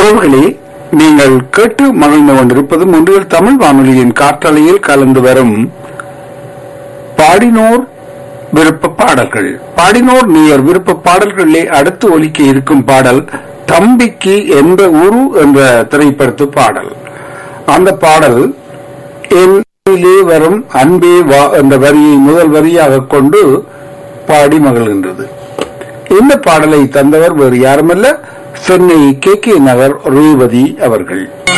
உறவுகளே நீங்கள் கேட்டு மகிழ்ந்து கொண்டிருப்பது ஒன்றில் தமிழ் வானொலியின் காற்றலையில் கலந்து வரும் பாடினோர் விருப்ப பாடல்கள் பாடினோர் நேயர் விருப்ப பாடல்களிலே அடுத்து ஒலிக்க இருக்கும் பாடல் தம்பிக்கு எந்த உரு என்ற திரைப்படத்து பாடல் அந்த பாடல் என்னிலே வரும் அன்பே வா என்ற வரியை முதல் வரியாக கொண்டு பாடி மகிழ்கின்றது இந்த பாடலை தந்தவர் வேறு யாருமல்ல சென்னை கே கே நகர் ரூபதி அவர்கள்